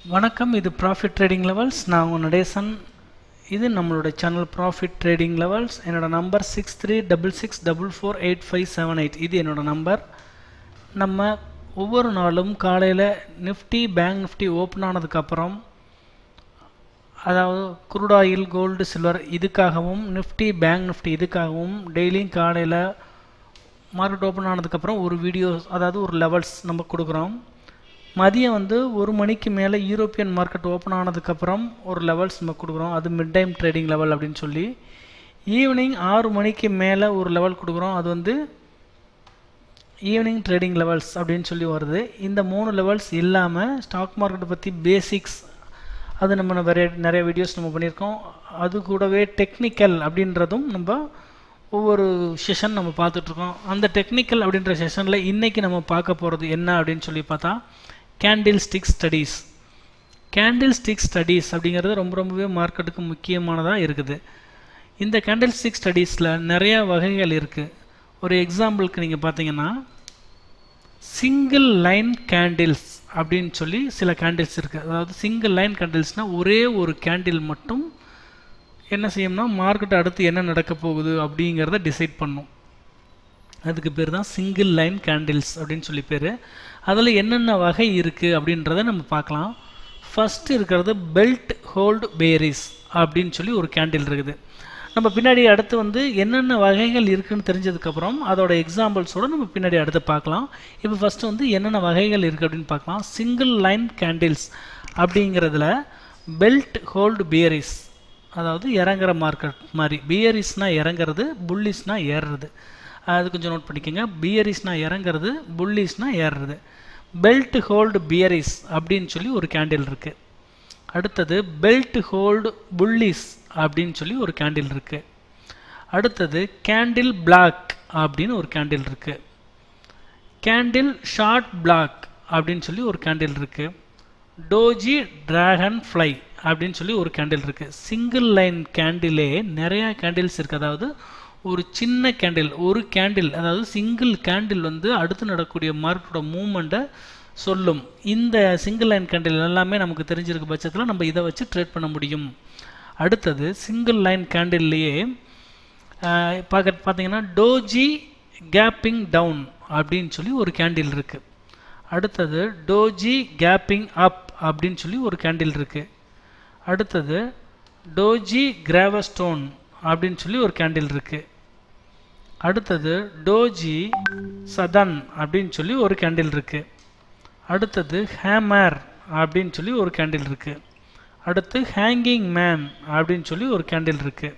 வணக்கம் இது profit trading levels நான் உங்கள் நடேசன் இது நம்மளோட சேனல் ப்ராஃபிட் ட்ரேடிங் லெவல்ஸ் என்னோட number six three double six double four eight five seven eight இது என்னோட நம்பர் நம்ம ஒவ்வொரு நாளும் காலையில் நிஃப்டி பேங்க் நிஃப்டி ஓப்பன் ஆனதுக்கப்புறம் அதாவது குரூட் ஆயில் கோல்டு சில்வர் இதுக்காகவும் நிஃப்டி பேங்க் நிஃப்டி இதுக்காகவும் டெய்லியும் காலையில் மார்க்கெட் ஓப்பன் ஆனதுக்கப்புறம் ஒரு வீடியோஸ் அதாவது ஒரு லெவல்ஸ் நம்ம கொடுக்குறோம் மதியம் வந்து ஒரு மணிக்கு மேலே யூரோப்பியன் மார்க்கெட் ஓப்பன் ஆனதுக்கப்புறம் ஒரு லெவல்ஸ் நம்ம கொடுக்குறோம் அது மிட் டைம் ட்ரேடிங் லெவல் அப்படின்னு சொல்லி ஈவினிங் ஆறு மணிக்கு மேலே ஒரு லெவல் கொடுக்குறோம் அது வந்து ஈவினிங் ட்ரேடிங் லெவல்ஸ் அப்படின்னு சொல்லி வருது இந்த மூணு லெவல்ஸ் இல்லாமல் ஸ்டாக் மார்க்கெட்டை பற்றி பேசிக்ஸ் அது நம்ம நிறைய நிறைய வீடியோஸ் நம்ம பண்ணியிருக்கோம் அது கூடவே டெக்னிக்கல் அப்படின்றதும் நம்ம ஒவ்வொரு செஷன் நம்ம பார்த்துட்ருக்கோம் அந்த டெக்னிக்கல் அப்படின்ற செஷனில் இன்றைக்கி நம்ம பார்க்க போகிறது என்ன அப்படின்னு சொல்லி பார்த்தா candle stick studies candle stick studies அப்படிங்கிறது ரொம்ப ரொம்பவே மார்க்கெட்டுக்கு முக்கியமானதாக இருக்குது இந்த கேண்டில் ஸ்டிக் ஸ்டடீஸில் நிறையா வகைகள் இருக்குது ஒரு எக்ஸாம்பிளுக்கு நீங்கள் பார்த்தீங்கன்னா சிங்கிள் லைன் கேண்டில்ஸ் அப்படின்னு சொல்லி சில கேண்டில்ஸ் இருக்குது அதாவது சிங்கிள் லைன் கேண்டில்ஸ்னால் ஒரே ஒரு கேண்டில் மட்டும் என்ன செய்யும்னா மார்க்கெட் அடுத்து என்ன நடக்க போகுது அப்படிங்கிறத டிசைட் பண்ணும் அதுக்கு பேர் தான் சிங்கிள் லைன் கேண்டில்ஸ் அப்படின்னு சொல்லி பேர் அதில் என்னென்ன வகை இருக்குது அப்படின்றத நம்ம பார்க்கலாம் ஃபஸ்ட்டு இருக்கிறது பெல்ட் ஹோல்டு பேரிஸ் அப்படின்னு சொல்லி ஒரு கேண்டில் இருக்குது நம்ம பின்னாடி அடுத்து வந்து என்னென்ன வகைகள் இருக்குதுன்னு தெரிஞ்சதுக்கப்புறம் அதோட எக்ஸாம்பிள்ஸோடு நம்ம பின்னாடி அடுத்து பார்க்கலாம் இப்போ ஃபஸ்ட்டு வந்து என்னென்ன வகைகள் இருக்குது அப்படின்னு பார்க்கலாம் சிங்கிள் லைன் கேண்டில்ஸ் அப்படிங்கிறதுல பெல்ட் ஹோல்டு பேரிஸ் அதாவது இறங்குற மார்க்கெட் மாதிரி பியரிஸ்னால் இறங்குறது புல்லிஸ்னால் ஏறுறது அது கொஞ்சம் நோட் பண்ணிக்கோங்க பியரிஸ்னால் இறங்குறது புல்லிஸ்னால் ஏறுறது பெல்ட் ஹோல்டு பியரிஸ் அப்படின்னு சொல்லி ஒரு கேண்டில் இருக்குது அடுத்தது பெல்ட் ஹோல்டு புல்லிஸ் அப்படின்னு சொல்லி ஒரு கேண்டில் இருக்குது அடுத்தது கேண்டில் பிளாக் அப்படின்னு ஒரு கேண்டில் இருக்குது கேண்டில் ஷார்ட் பிளாக் அப்படின்னு சொல்லி ஒரு கேண்டில் இருக்குது டோஜி டிராகன் ஃப்ளை அப்படின்னு சொல்லி ஒரு கேண்டில் இருக்குது சிங்கிள் லைன் கேண்டிலே நிறையா கேண்டில்ஸ் இருக்குது அதாவது ஒரு சின்ன கேண்டில் ஒரு கேண்டில் அதாவது சிங்கிள் கேண்டில் வந்து அடுத்து நடக்கக்கூடிய மார்க்கெட்டோட மூமெண்ட்டை சொல்லும் இந்த சிங்கிள் லைன் கேண்டில் எல்லாமே நமக்கு தெரிஞ்சிருக்க பட்சத்தில் நம்ம இதை வச்சு ட்ரேட் பண்ண முடியும் அடுத்தது சிங்கிள் லைன் கேண்டில்லையே பார்க்க பார்த்தீங்கன்னா டோஜி கேப்பிங் டவுன் அப்படின்னு சொல்லி ஒரு கேண்டில் இருக்குது அடுத்தது டோஜி கேப்பிங் அப் அப்படின்னு சொல்லி ஒரு கேண்டில் இருக்குது அடுத்தது டோஜி கிராவஸ்டோன் அப்படின்னு சொல்லி ஒரு கேண்டில் இருக்குது அடுத்தது டோஜி சதன் அப்படின்னு சொல்லி ஒரு கேண்டில் இருக்குது அடுத்தது ஹேமர் அப்படின்னு சொல்லி ஒரு கேண்டில் இருக்குது அடுத்து ஹேங்கிங் மேன் அப்படின்னு சொல்லி ஒரு கேண்டில் இருக்குது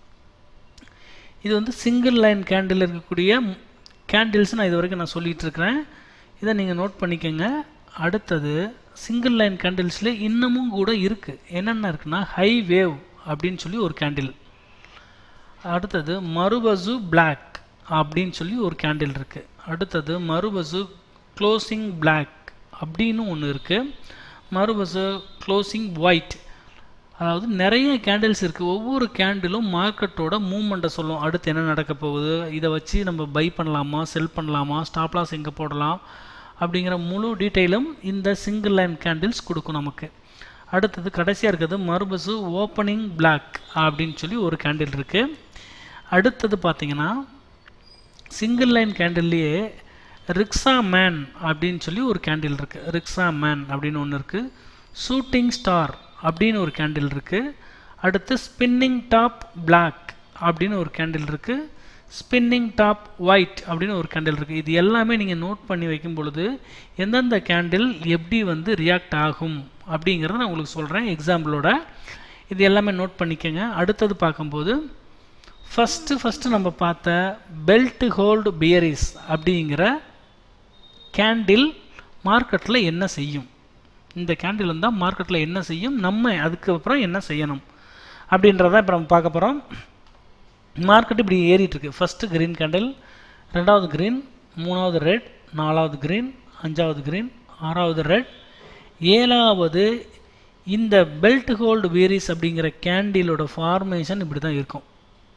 இது வந்து சிங்கிள் லைன் கேண்டில் இருக்கக்கூடிய கேண்டில்ஸ் நான் இது வரைக்கும் நான் சொல்லிகிட்டு இருக்கிறேன் இதை நீங்கள் நோட் பண்ணிக்கோங்க அடுத்தது சிங்கிள் லைன் கேண்டில்ஸில் இன்னமும் கூட இருக்குது என்னென்ன இருக்குன்னா ஹை வேவ் அப்படின்னு சொல்லி ஒரு கேண்டில் அடுத்தது மறுபசு பிளாக் அப்படின்னு சொல்லி ஒரு கேண்டில் இருக்குது அடுத்தது மறுபசு க்ளோசிங் பிளாக் அப்படின்னு ஒன்று இருக்குது மறுபசு க்ளோசிங் ஒயிட் அதாவது நிறைய கேண்டில்ஸ் இருக்குது ஒவ்வொரு கேண்டிலும் மார்க்கெட்டோட மூமெண்ட்டை சொல்லும் அடுத்து என்ன நடக்க போகுது இதை வச்சு நம்ம பை பண்ணலாமா செல் பண்ணலாமா ஸ்டாப் லாஸ் எங்கே போடலாம் அப்படிங்கிற முழு டீட்டெயிலும் இந்த சிங்கிள் லைன் கேண்டில்ஸ் கொடுக்கும் நமக்கு அடுத்தது கடைசியாக இருக்கிறது மறுபசு ஓப்பனிங் பிளாக் அப்படின்னு சொல்லி ஒரு கேண்டில் இருக்குது அடுத்தது பார்த்தீங்கன்னா சிங்கிள் லைன் கேண்டில்லையே ரிக்ஸா மேன் அப்படின்னு சொல்லி ஒரு கேண்டில் இருக்குது ரிக்ஸா மேன் அப்படின்னு ஒன்று இருக்குது ஷூட்டிங் ஸ்டார் அப்படின்னு ஒரு கேண்டில் இருக்குது அடுத்து ஸ்பின்னிங் டாப் பிளாக் அப்படின்னு ஒரு கேண்டில் இருக்குது ஸ்பின்னிங் டாப் ஒயிட் அப்படின்னு ஒரு கேண்டில் இருக்குது இது எல்லாமே நீங்கள் நோட் பண்ணி வைக்கும் பொழுது எந்தெந்த கேண்டில் எப்படி வந்து ரியாக்ட் ஆகும் அப்படிங்கிறத நான் உங்களுக்கு சொல்கிறேன் எக்ஸாம்பிளோட இது எல்லாமே நோட் பண்ணிக்கோங்க அடுத்தது பார்க்கும்போது ஃபஸ்ட்டு ஃபஸ்ட்டு நம்ம பார்த்த பெல்ட் ஹோல்டு பியரிஸ் அப்படிங்கிற கேண்டில் மார்க்கெட்டில் என்ன செய்யும் இந்த கேண்டில் இருந்தால் மார்க்கெட்டில் என்ன செய்யும் நம்ம அதுக்கப்புறம் என்ன செய்யணும் அப்படின்றத இப்போ நம்ம பார்க்க போகிறோம் மார்க்கெட் இப்படி ஏறிட்டுருக்கு ஃபஸ்ட்டு க்ரீன் கேண்டில் ரெண்டாவது க்ரீன் மூணாவது ரெட் நாலாவது க்ரீன் அஞ்சாவது க்ரீன் ஆறாவது ரெட் ஏழாவது இந்த பெல்ட் ஹோல்டு வேரிஸ் அப்படிங்கிற கேண்டிலோட ஃபார்மேஷன் இப்படி தான் இருக்கும்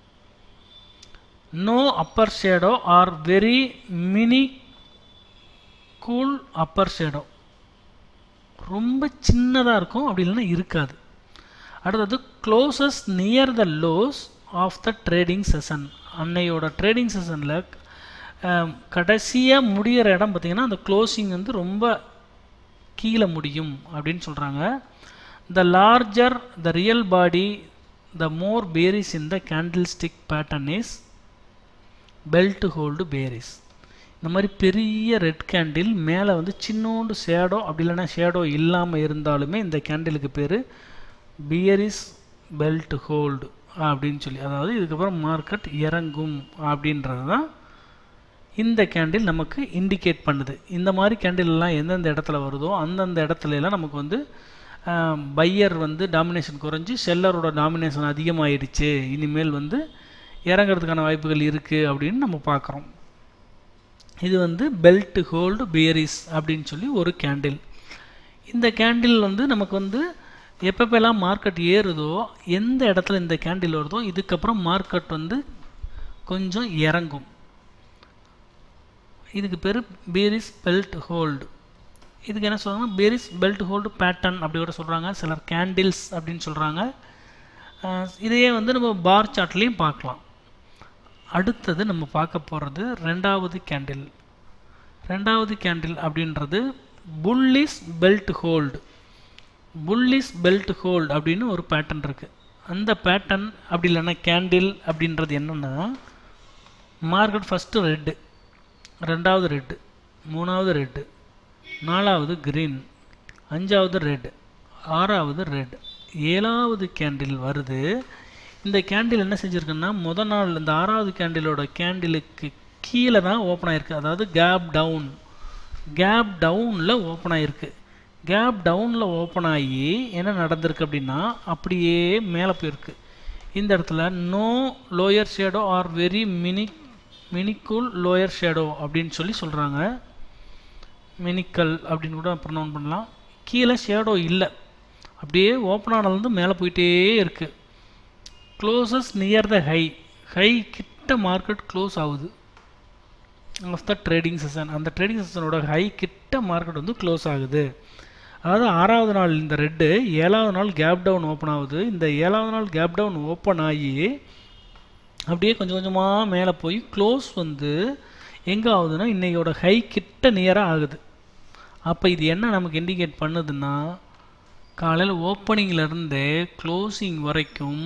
no upper shadow or very minuscule upper shadow ரொம்ப சின்னதாக இருக்கும் அப்படி இல்லைன்னா இருக்காது அடுத்தது closes near the low of the trading session அன்னையோட ட்ரேடிங் செஷனில் கடைசியாக முடிகிற இடம் பார்த்திங்கன்னா அந்த க்ளோசிங் வந்து ரொம்ப கீழே முடியும் அப்படின்னு சொல்கிறாங்க the larger the real body the more bearish in the candle stick pattern is belt hold bearish இந்த மாதிரி பெரிய ரெட் கேண்டில் மேலே வந்து சின்னோண்டு ஷேடோ அப்படி இல்லைன்னா ஷேடோ இல்லாமல் இருந்தாலுமே இந்த கேண்டிலுக்கு பேர் பியரிஸ் பெல்ட் ஹோல்டு அப்படின்னு சொல்லி அதாவது இதுக்கப்புறம் மார்க்கெட் இறங்கும் அப்படின்றது தான் இந்த கேண்டில் நமக்கு இண்டிகேட் பண்ணுது இந்த மாதிரி கேண்டில் எல்லாம் எந்தெந்த இடத்துல வருதோ அந்தந்த இடத்துல எல்லாம் நமக்கு வந்து பையர் வந்து டாமினேஷன் குறைஞ்சி செல்லரோட டாமினேஷன் அதிகமாகிடுச்சு இனிமேல் வந்து இறங்கிறதுக்கான வாய்ப்புகள் இருக்குது அப்படின்னு நம்ம பார்க்குறோம் இது வந்து பெல்ட் ஹோல்டு பியரிஸ் அப்படின்னு சொல்லி ஒரு கேண்டில் இந்த கேண்டில் வந்து நமக்கு வந்து எப்பப்பெல்லாம் மார்க்கெட் ஏறுதோ எந்த இடத்துல இந்த கேண்டில் வருதோ இதுக்கப்புறம் மார்க்கெட் வந்து கொஞ்சம் இறங்கும் இதுக்கு பேர் பேரிஸ் பெல்ட் ஹோல்டு இதுக்கு என்ன சொல்கிறாங்கன்னா பேரிஸ் பெல்ட் ஹோல்டு பேட்டர்ன் அப்படி கூட சொல்கிறாங்க சிலர் கேண்டில்ஸ் அப்படின்னு சொல்கிறாங்க இதையே வந்து நம்ம பார் சார்ட்லேயும் பார்க்கலாம் அடுத்தது நம்ம பார்க்க போகிறது ரெண்டாவது கேண்டில் ரெண்டாவது கேண்டில் அப்படின்றது bullish belt hold bullish belt hold அப்படின்னு ஒரு பேட்டர்ன் இருக்குது அந்த பேட்டர்ன் அப்படி இல்லைன்னா கேண்டில் அப்படின்றது என்னென்னா மார்க்கெட் ஃபஸ்ட்டு ரெட்டு ரெண்டாவது ரெட்டு மூணாவது ரெட்டு நாலாவது க்ரீன் அஞ்சாவது ரெட் ஆறாவது ரெட் ஏழாவது கேண்டில் வருது இந்த கேண்டில் என்ன செஞ்சுருக்குன்னா முத நாள் இந்த ஆறாவது கேண்டிலோட கேண்டிலுக்கு கீழே தான் ஓப்பன் ஆகிருக்கு அதாவது கேப் டவுன் கேப் டவுனில் ஓப்பன் ஆகிருக்கு கேப் டவுனில் ஓப்பன் ஆகி என்ன நடந்திருக்கு அப்படின்னா அப்படியே மேலே போயிருக்கு இந்த இடத்துல no lower shadow or very mini minuscule lower shadow அப்படின்னு சொல்லி சொல்கிறாங்க மினிக்கல் அப்படின்னு கூட ப்ரொனவுன் பண்ணலாம் கீழே ஷேடோ இல்லை அப்படியே ஓப்பன் ஆனதுலேருந்து மேலே போயிட்டே இருக்குது closes near the high high கிட்ட மார்க்கெட் க்ளோஸ் ஆகுது ஆஃப் த ட்ரேடிங் செஷன் அந்த ட்ரேடிங் செஷனோட ஹை கிட்ட மார்க்கெட் வந்து க்ளோஸ் ஆகுது அதாவது ஆறாவது நாள் இந்த ரெட்டு ஏழாவது நாள் கேப் டவுன் ஓப்பன் ஆகுது இந்த ஏழாவது நாள் கேப் டவுன் ஓப்பன் ஆகி அப்படியே கொஞ்சம் கொஞ்சமாக மேலே போய் க்ளோஸ் வந்து எங்கே ஆகுதுன்னா இன்றைக்கோட ஹை கிட்ட நியராக ஆகுது அப்போ இது என்ன நமக்கு இண்டிகேட் பண்ணுதுன்னா காலையில் ஓப்பனிங்லேருந்தே க்ளோசிங் வரைக்கும்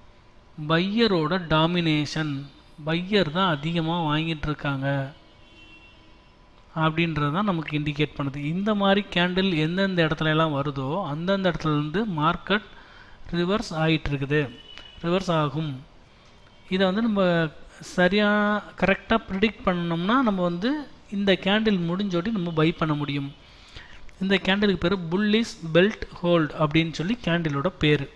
பையரோட டாமினேஷன் பையர் தான் அதிகமாக வாங்கிட்டு இருக்காங்க அப்படின்றது தான் நமக்கு இண்டிகேட் பண்ணுது இந்த மாதிரி கேண்டில் எந்தெந்த இடத்துல எல்லாம் வருதோ அந்தந்த இடத்துலேருந்து மார்க்கெட் ரிவர்ஸ் ஆகிட்டு இருக்குது ரிவர்ஸ் ஆகும் இதை வந்து நம்ம சரியாக கரெக்டாக ப்ரிடிக்ட் பண்ணோம்னா நம்ம வந்து இந்த கேண்டில் முடிஞ்சோடி நம்ம பை பண்ண முடியும் இந்த கேண்டிலுக்கு பேர் புல்லிஸ் பெல்ட் ஹோல்ட் அப்படின்னு சொல்லி கேண்டிலோட பேர்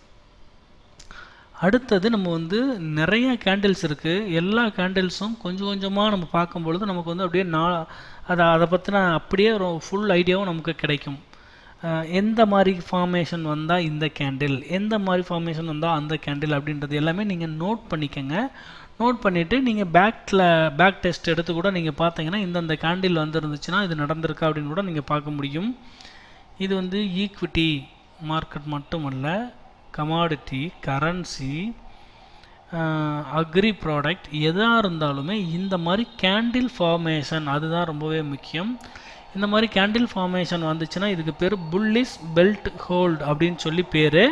அடுத்தது நம்ம வந்து நிறைய கேண்டில்ஸ் இருக்குது எல்லா கேண்டில்ஸும் கொஞ்சம் கொஞ்சமாக நம்ம பார்க்கும்பொழுது நமக்கு வந்து அப்படியே நா அதை அதை பற்றின அப்படியே ஒரு ஃபுல் ஐடியாவும் நமக்கு கிடைக்கும் எந்த மாதிரி ஃபார்மேஷன் வந்தால் இந்த கேண்டில் எந்த மாதிரி ஃபார்மேஷன் வந்தால் அந்த கேண்டில் அப்படின்றது எல்லாமே நீங்கள் நோட் பண்ணிக்கோங்க நோட் பண்ணிவிட்டு நீங்கள் பேக்கில் பேக் டெஸ்ட் எடுத்து கூட நீங்கள் பார்த்தீங்கன்னா இந்தந்த கேண்டில் வந்துருந்துச்சுன்னா இது நடந்திருக்கா அப்படின்னு கூட நீங்கள் பார்க்க முடியும் இது வந்து ஈக்விட்டி மார்க்கெட் மட்டுமல்ல கமாடிட்டி கரன்சி அக்ரி ப்ராடக்ட் எதாக இருந்தாலுமே இந்த மாதிரி கேண்டில் ஃபார்மேஷன் அதுதான் ரொம்பவே முக்கியம் இந்த மாதிரி கேண்டில் ஃபார்மேஷன் வந்துச்சுன்னா இதுக்கு பேர் புல்லிஸ் பெல்ட் ஹோல்ட் அப்படின்னு சொல்லி பேர்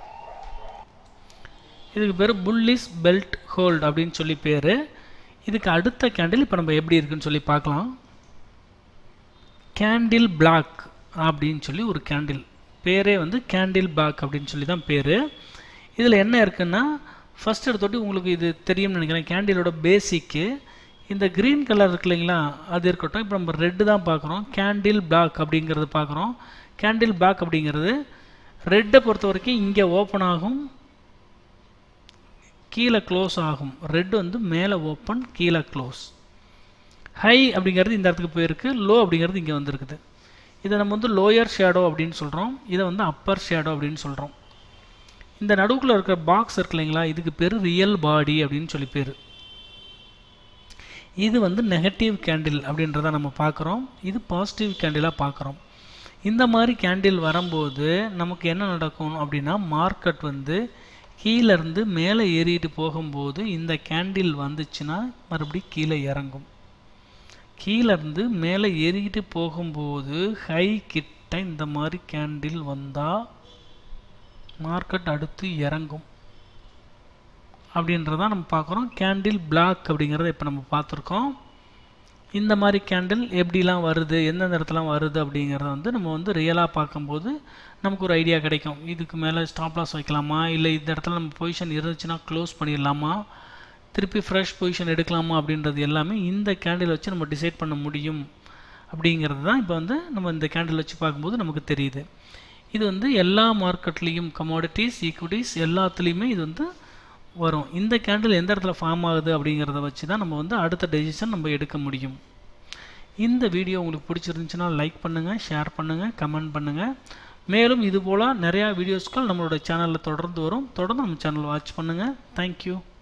இதுக்கு பேர் புல்லிஸ் பெல்ட் ஹோல்ட் அப்படின்னு சொல்லி பேர் இதுக்கு அடுத்த கேண்டில் இப்போ நம்ம எப்படி இருக்குன்னு சொல்லி பார்க்கலாம் கேண்டில் பிளாக் அப்படின்னு சொல்லி ஒரு கேண்டில் பேரே வந்து கேண்டில் பிளாக் அப்படின்னு சொல்லி தான் பேர் இதில் என்ன இருக்குன்னா ஃபஸ்ட் எடுத்தோட்டி உங்களுக்கு இது தெரியும்னு நினைக்கிறேன் கேண்டிலோட பேசிக்கு இந்த க்ரீன் கலர் இருக்கு இல்லைங்களா அது இருக்கட்டும் இப்போ நம்ம ரெட்டு தான் பார்க்குறோம் கேண்டில் பிளாக் அப்படிங்கிறது பார்க்குறோம் கேண்டில் பிளாக் அப்படிங்கிறது ரெட்டை பொறுத்த வரைக்கும் இங்கே ஓப்பன் ஆகும் கீழே க்ளோஸ் ஆகும் ரெட் வந்து மேலே ஓப்பன் கீழே க்ளோஸ் ஹை அப்படிங்கிறது இந்த இடத்துக்கு போயிருக்கு லோ அப்படிங்கிறது இங்கே வந்திருக்குது இதை நம்ம வந்து லோயர் ஷேடோ அப்படின்னு சொல்கிறோம் இதை வந்து அப்பர் ஷேடோ அப்படின்னு சொல்கிறோம் இந்த நடுவுக்குள்ள இருக்கிற பாக்ஸ் இருக்கு இல்லைங்களா இதுக்கு பேர் ரியல் பாடி அப்படின்னு சொல்லி பேர் இது வந்து நெகட்டிவ் கேண்டில் அப்படின்றத நம்ம பார்க்குறோம் இது பாசிட்டிவ் கேண்டிலாக பார்க்குறோம் இந்த மாதிரி கேண்டில் வரும்போது நமக்கு என்ன நடக்கும் அப்படின்னா மார்க்கெட் வந்து கீழேருந்து மேலே ஏறிட்டு போகும்போது இந்த கேண்டில் வந்துச்சுன்னா மறுபடியும் கீழே இறங்கும் கீழேருந்து மேலே ஏறிக்கிட்டு போகும்போது ஹை கிட்ட இந்த மாதிரி கேண்டில் வந்தால் மார்க்கெட் அடுத்து இறங்கும் அப்படின்றத நம்ம பார்க்குறோம் கேண்டில் பிளாக் அப்படிங்கிறத இப்போ நம்ம பார்த்துருக்கோம் இந்த மாதிரி கேண்டில் எப்படிலாம் வருது எந்தெந்த இடத்துலாம் வருது அப்படிங்கிறத வந்து நம்ம வந்து ரியலாக பார்க்கும்போது நமக்கு ஒரு ஐடியா கிடைக்கும் இதுக்கு மேலே ஸ்டாப் லாஸ் வைக்கலாமா இல்லை இந்த இடத்துல நம்ம பொசிஷன் இருந்துச்சுன்னா க்ளோஸ் பண்ணிடலாமா திருப்பி ஃப்ரெஷ் பொசிஷன் எடுக்கலாமா அப்படின்றது எல்லாமே இந்த கேண்டில் வச்சு நம்ம டிசைட் பண்ண முடியும் அப்படிங்கிறது தான் இப்போ வந்து நம்ம இந்த கேண்டில் வச்சு பார்க்கும்போது நமக்கு தெரியுது இது வந்து எல்லா மார்க்கெட்லேயும் கமாடிட்டிஸ் ஈக்விட்டிஸ் எல்லாத்துலேயுமே இது வந்து வரும் இந்த கேண்டில் எந்த இடத்துல ஃபார்ம் ஆகுது அப்படிங்கிறத வச்சு தான் நம்ம வந்து அடுத்த டெசிஷன் நம்ம எடுக்க முடியும் இந்த வீடியோ உங்களுக்கு பிடிச்சிருந்துச்சுன்னா லைக் பண்ணுங்கள் ஷேர் பண்ணுங்கள் கமெண்ட் பண்ணுங்கள் மேலும் இது போல் நிறையா வீடியோஸ்கள் நம்மளோட சேனலில் தொடர்ந்து வரும் தொடர்ந்து நம்ம சேனல் வாட்ச் பண்ணுங்கள் தேங்க்யூ